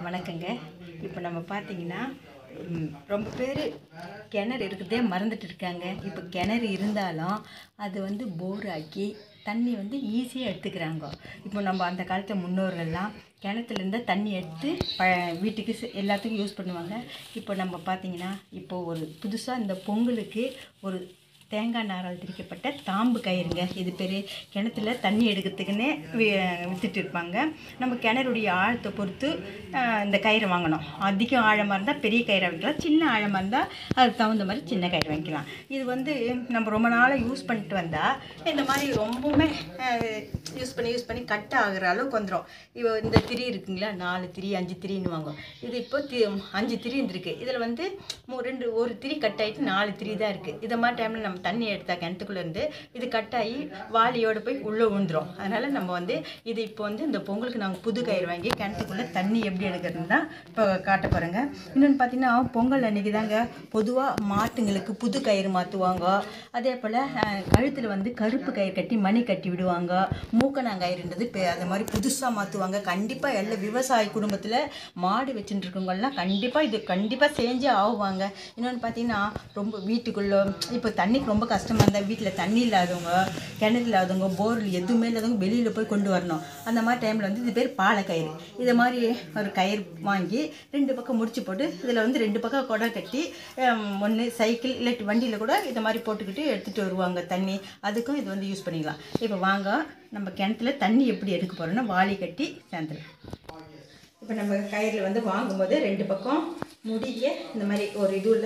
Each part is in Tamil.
வணக்கங்க இப்போ நம்ம பார்த்தீங்கன்னா ம், ரொம்ப பேர் கிணறு இருக்கிறதே மறந்துட்டு இருக்காங்க இப்போ கிணறு இருந்தாலும் அது வந்து போர் ஆக்கி தண்ணி வந்து ஈஸியாக எடுத்துக்கிறாங்க இப்போ நம்ம அந்த காலத்து முன்னோர்கள்லாம் கிணத்துலேருந்து தண்ணி எடுத்து ப வீட்டுக்கு செ- எல்லாத்துக்கும் யூஸ் பண்ணுவாங்க இப்போ நம்ம பார்த்தீங்கன்னா இப்போ ஒரு புதுசாக இந்த பொங்கலுக்கு ஒரு தேங்காய் நாரால் திரிக்கப்பட்ட தாம்பு கயிறுங்க இது பேர் கிணத்துல தண்ணி எடுக்கிறதுக்குன்னே வி- வித்துட்டு இருப்பாங்க நம்ம கிணறுடைய ஆழத்தை பொறுத்து ஆஹ், இந்த கயிறு வாங்கணும் அதிகம் ஆழமாக இருந்தால் பெரிய கயிறை வைக்கலாம் சின்ன ஆழமாக இருந்தால் அதுக்கு தகுந்த மாதிரி சின்ன கயிறு வாங்கிக்கலாம் இது வந்து நம்ம ரொம்ப நாளாக யூஸ் பண்ணிட்டு வந்தால் இந்த மாதிரி ரொம்பவுமே யூஸ் பண்ணி யூஸ் பண்ணி கட் ஆகுற அளவுக்கு வந்துடும் இப்போ இந்த திரி இருக்குங்களா நாலு திரி அஞ்சு திரின்னு வாங்கும் இது இப்போ தி அஞ்சு திரி இருந்திருக்கு இதில் வந்து மூ- ரெண்டு ஒரு திரி கட் ஆகிட்டு நாலு திரி தான் இருக்குது இதை மாதிரி டைமில் நம்ம தண்ணி எடுத்தா கிணத்துக்குள்ள இருந்து இது கட் ஆகி வாளியோட போய் உள்ளே விழுந்துரும் அதனால் நம்ம வந்து இது இப்போ வந்து இந்த பொங்கலுக்கு நாங்கள் புது கயிறு வாங்கி கிணத்துக்குள்ளே தண்ணி எப்படி எடுக்கிறதுன்னு தான் இப்போ காட்ட போகிறேங்க இன்னொன்று பார்த்தீங்கன்னா பொங்கல் அன்னைக்கு தாங்க பொதுவாக மாட்டுங்களுக்கு புது கயிறு மாற்றுவாங்க அதே போல் கழுத்தில் வந்து கருப்பு கயிறு கட்டி மணி கட்டி விடுவாங்க மூக்கணாங்கயிறுன்றது இப்போ அது மாதிரி புதுசாக மாற்றுவாங்க கண்டிப்பாக எல்லா விவசாய குடும்பத்தில் மாடு வச்சுட்டு இருக்கவங்கலாம் கண்டிப்பாக இது கண்டிப்பாக செஞ்சே ஆகுவாங்க இன்னொன்று பார்த்தீங்கன்னா ரொம்ப வீட்டுக்குள்ளே இப்போ தண்ணிக்கு ரொம்ப கஷ்டமாக இருந்தால் வீட்டில் தண்ணி இல்லாதவங்க கிணறு இல்லாதவங்க போரில் எதுவுமே இல்லாதவங்க வெளியில் போய் கொண்டு வரணும் அந்த மாதிரி டைமில் வந்து இது பேர் பாலை கயிறு இதை மாதிரி ஒரு கயிறு வாங்கி ரெண்டு பக்கம் முடிச்சு போட்டு இதில் வந்து ரெண்டு பக்கம் குடம் கட்டி ஒன்று சைக்கிள் இல்லாட்டி வண்டியில் கூட இதை மாதிரி போட்டுக்கிட்டு எடுத்துகிட்டு வருவாங்க தண்ணி அதுக்கும் இது வந்து யூஸ் பண்ணிக்கலாம் இப்போ வாங்க நம்ம கிணத்துல தண்ணி எப்படி எடுக்க போகிறோன்னா வாளி கட்டி சேர்ந்துடும் இப்போ நம்ம கயிறில் வந்து வாங்கும்போது ரெண்டு பக்கம் முடிய இந்த மாதிரி ஒரு இதுவில்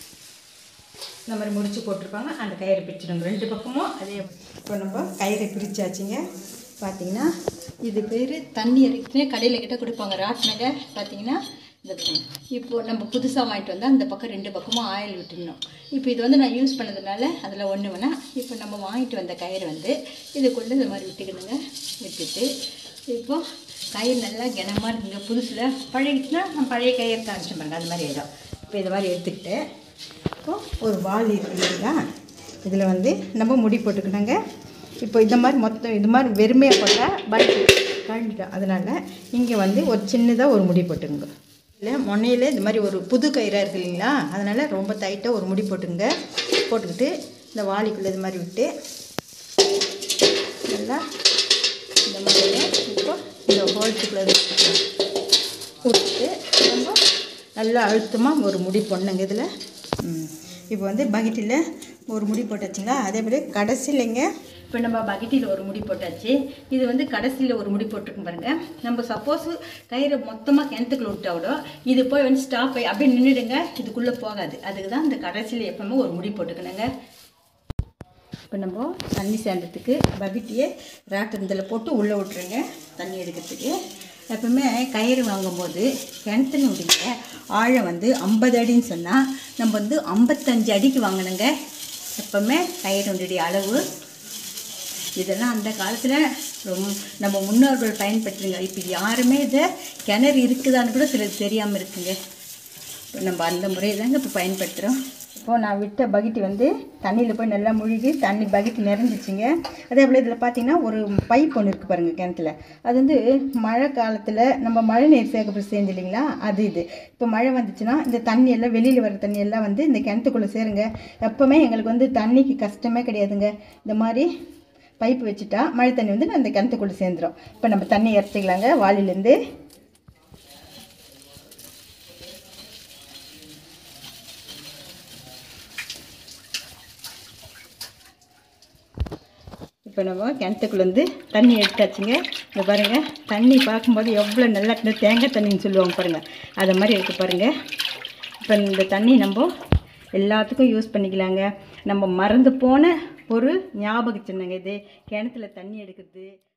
இந்த மாதிரி முடிச்சு போட்டிருப்பாங்க அந்த கயிறை பிரிச்சிடுங்க ரெண்டு பக்கமும் அதே இப்போ நம்ம கயிறை பிரிச்சாச்சுங்க பார்த்தீங்கன்னா இது பேர் தண்ணி இறக்கினே கடையில் கிட்ட கொடுப்பாங்க ராட்டினங்க பார்த்தீங்கன்னா இந்த பக்கம். இப்போ நம்ம புதுசாக வாங்கிட்டு வந்தால் அந்த பக்கம் ரெண்டு பக்கமும் ஆயில் விட்டுடணும் இப்போ இது வந்து நான் யூஸ் பண்ணதுனால அதில் ஒன்று வேணா இப்போ நம்ம வாங்கிட்டு வந்த கயிறு வந்து இதுக்குள்ளே இந்த மாதிரி விட்டுக்கணுங்க விட்டுட்டு இப்போ கயிறு நல்லா கனமாக இருக்குங்க புதுசில் பழகிட்டுனா நான் பழைய கயிறு காமிச்சு பாருங்க அது மாதிரி ஆகிடும் இப்போ இது மாதிரி எடுத்துக்கிட்டு இப்போ ஒரு வால் இருக்கு இல்லைங்களா இதில் வந்து நம்ம முடி போட்டுக்கணுங்க இப்போ இந்த மாதிரி மொத்தம் இது மாதிரி வெறுமையாக போட்டால் பல்பு கழண்டிட்டோம் அதனால் இங்கே வந்து ஒரு சின்னதாக ஒரு முடி போட்டுங்க இல்லை முனையில் இந்த மாதிரி ஒரு புது கயிறாக இருக்கு இல்லைங்களா அதனால் ரொம்ப டைட்டாக ஒரு முடி போட்டுங்க போட்டுக்கிட்டு இந்த வாளிக்குள்ளே இது மாதிரி விட்டு நல்லா இந்த மாதிரி இப்போ இந்த ஹோல்ஸுக்குள்ளே விட்டுட்டு நம்ம நல்லா அழுத்தமாக ஒரு முடி போடணுங்க இதில் இப்போ வந்து பக்கெட்டில் ஒரு முடி போட்டாச்சுங்களா அதே மாதிரி கடைசியிலங்க இப்போ நம்ம பக்கெட்டில் ஒரு முடி போட்டாச்சு இது வந்து கடைசியில் ஒரு முடி போட்டிருக்கும் பாருங்க நம்ம சப்போஸ் கயிறை மொத்தமாக கிணத்துக்குள்ள விட்டா கூட இது போய் வந்து ஸ்டாப் ஆகி அப்படியே நின்றுடுங்க இதுக்குள்ளே போகாது அதுக்கு தான் இந்த கடைசியில் எப்பவுமே ஒரு முடி போட்டுக்கணுங்க இப்போ நம்ம தண்ணி சேர்ந்ததுக்கு பக்கெட்டியே ராட்டத்தில் போட்டு உள்ளே விட்ருங்க தண்ணி எடுக்கிறதுக்கு எப்பவுமே கயிறு வாங்கும்போது கிணத்துனுடைய ஆழம் வந்து ஐம்பது அடின்னு சொன்னால் நம்ம வந்து ஐம்பத்தஞ்சு அடிக்கு வாங்கணுங்க எப்பவுமே கயிறுடைய அளவு இதெல்லாம் அந்த காலத்தில் ரொம்ப நம்ம முன்னோர்கள் பயன்படுத்துங்க இப்போ யாருமே இதை கிணறு இருக்குதான்னு கூட சிலருக்கு தெரியாமல் இருக்குங்க இப்போ நம்ம அந்த முறையை தாங்க இப்போ பயன்படுத்துகிறோம் இப்போது நான் விட்ட பக்கெட்டு வந்து தண்ணியில் போய் நல்லா முழுகி தண்ணி பக்கெட்டு நிறைஞ்சிச்சிங்க அதே போல் இதில் பார்த்தீங்கன்னா ஒரு பைப் ஒன்று இருக்குது பாருங்கள் கிணத்துல அது வந்து மழை காலத்தில் நம்ம மழை நீர் சேகரிப்பு சேர்ந்து இல்லைங்களா அது இது இப்போ மழை வந்துச்சுன்னா இந்த தண்ணி எல்லாம் வெளியில் வர தண்ணி எல்லாம் வந்து இந்த கிணத்துக்குள்ளே சேருங்க எப்போவுமே எங்களுக்கு வந்து தண்ணிக்கு கஷ்டமே கிடையாதுங்க இந்த மாதிரி பைப் வச்சுட்டா மழை தண்ணி வந்து அந்த கிணத்துக்குள்ளே சேர்ந்துடும் இப்போ நம்ம தண்ணி இறச்சிக்கலாங்க வாளிலேருந்து இப்போ நம்ம கிணத்துக்குள்ளேருந்து தண்ணி எடுத்தாச்சுங்க இந்த பாருங்கள் தண்ணி பார்க்கும்போது எவ்வளோ நல்லா இந்த தேங்காய் தண்ணின்னு சொல்லுவாங்க பாருங்கள் அதை மாதிரி இருக்குது பாருங்கள் இப்போ இந்த தண்ணி நம்ம எல்லாத்துக்கும் யூஸ் பண்ணிக்கலாங்க நம்ம மறந்து போன ஒரு ஞாபக சின்னங்க இது கிணத்துல தண்ணி எடுக்கிறது